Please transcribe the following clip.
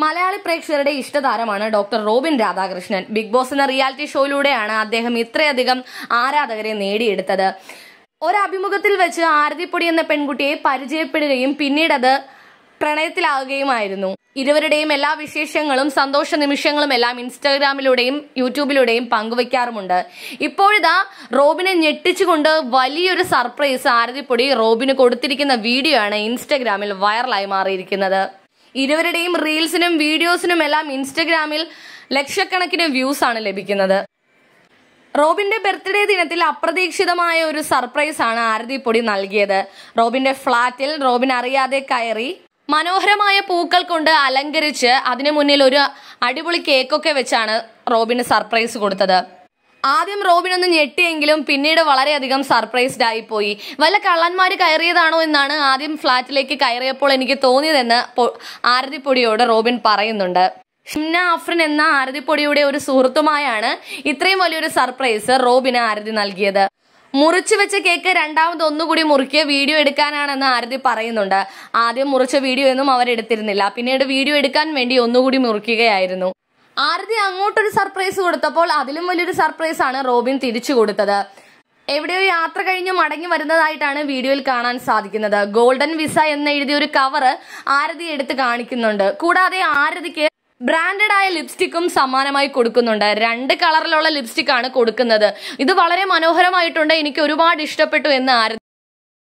മലയാളി പ്രേക്ഷകരുടെ ഇഷ്ടതാരമാണ് doctor Robin Radhakrishnan Bigg Boss എന്ന റിയാലിറ്റി ഷോയിലൂടെയാണ് അദ്ദേഹം ഇത്രയധികം ആരാധകരെ നേടിയെടുത്തത് ഒരഭിമുഖത്തിൽ വെച്ച് ആരതിപ്പൊടി എന്ന പെൺകുട്ടിയെ പരിചയപ്പെടുകയും പിന്നീട് അത് പ്രണയത്തിലാവുകയുമായിരുന്നു ഇരുവരുടെയും എല്ലാ വിശേഷങ്ങളും സന്തോഷ നിമിഷങ്ങളും എല്ലാം ഇൻസ്റ്റാഗ്രാമിലൂടെയും യൂട്യൂബിലൂടെയും പങ്കുവെക്കാറുമുണ്ട് ഇപ്പോഴിതാ റോബിനെ ഞെട്ടിച്ചുകൊണ്ട് വലിയൊരു സർപ്രൈസ് ആരതിപ്പൊടി റോബിന് കൊടുത്തിരിക്കുന്ന വീഡിയോ ആണ് ഇൻസ്റ്റാഗ്രാമിൽ വൈറലായി മാറിയിരിക്കുന്നത് ഇരുവരുടെയും റീൽസിനും വീഡിയോസിനും എല്ലാം ഇൻസ്റ്റഗ്രാമിൽ ലക്ഷക്കണക്കിന് വ്യൂസ് ആണ് ലഭിക്കുന്നത് റോബിന്റെ ബർത്ത്ഡേ ദിനത്തിൽ അപ്രതീക്ഷിതമായ ഒരു സർപ്രൈസ് ആണ് ആരതി പൊടി നൽകിയത് റോബിന്റെ ഫ്ളാറ്റിൽ റോബിൻ അറിയാതെ കയറി മനോഹരമായ പൂക്കൾ കൊണ്ട് അലങ്കരിച്ച് അതിനു മുന്നിൽ ഒരു അടിപൊളി കേക്കൊക്കെ വെച്ചാണ് റോബിന് സർപ്രൈസ് കൊടുത്തത് ആദ്യം റോബിൻ ഒന്ന് ഞെട്ടിയെങ്കിലും പിന്നീട് വളരെയധികം സർപ്രൈസ്ഡ് ആയി പോയി വല്ല കള്ളന്മാര് കയറിയതാണോ എന്നാണ് ആദ്യം ഫ്ളാറ്റിലേക്ക് കയറിയപ്പോൾ എനിക്ക് തോന്നിയതെന്ന് പൊ- ആരതിപ്പൊടിയോട് റോബിൻ പറയുന്നുണ്ട് ഷിംന അഫ്രിൻ എന്ന ആരതിപ്പൊടിയുടെ ഒരു സുഹൃത്തുമായാണ് ഇത്രയും വലിയൊരു സർപ്രൈസ് റോബിന് ആരതി നൽകിയത് മുറിച്ചു വെച്ച കേക്ക് രണ്ടാമത് ഒന്നുകൂടി മുറിക്കിയ വീഡിയോ എടുക്കാനാണെന്ന് ആരതി പറയുന്നുണ്ട് ആദ്യം മുറിച്ച വീഡിയോ ഒന്നും അവരെടുത്തിരുന്നില്ല പിന്നീട് വീഡിയോ എടുക്കാൻ വേണ്ടി ഒന്നുകൂടി മുറിക്കുകയായിരുന്നു ആരതി അങ്ങോട്ടൊരു സർപ്രൈസ് കൊടുത്തപ്പോൾ അതിലും വലിയൊരു സർപ്രൈസ് ആണ് റോബിൻ തിരിച്ചു കൊടുത്തത് എവിടെയോ യാത്ര കഴിഞ്ഞ് മടങ്ങി വരുന്നതായിട്ടാണ് വീഡിയോയിൽ കാണാൻ സാധിക്കുന്നത് ഗോൾഡൻ വിസ എന്ന് എഴുതിയ ഒരു കവർ ആരതി എടുത്ത് കാണിക്കുന്നുണ്ട് കൂടാതെ ആരതിക്ക് ബ്രാൻഡഡ് ആയ ലിപ്സ്റ്റിക്കും സമ്മാനമായി കൊടുക്കുന്നുണ്ട് രണ്ട് കളറിലുള്ള ലിപ്സ്റ്റിക് ആണ് കൊടുക്കുന്നത് ഇത് വളരെ മനോഹരമായിട്ടുണ്ട് എനിക്ക് ഒരുപാട് ഇഷ്ടപ്പെട്ടു എന്ന് ആരതി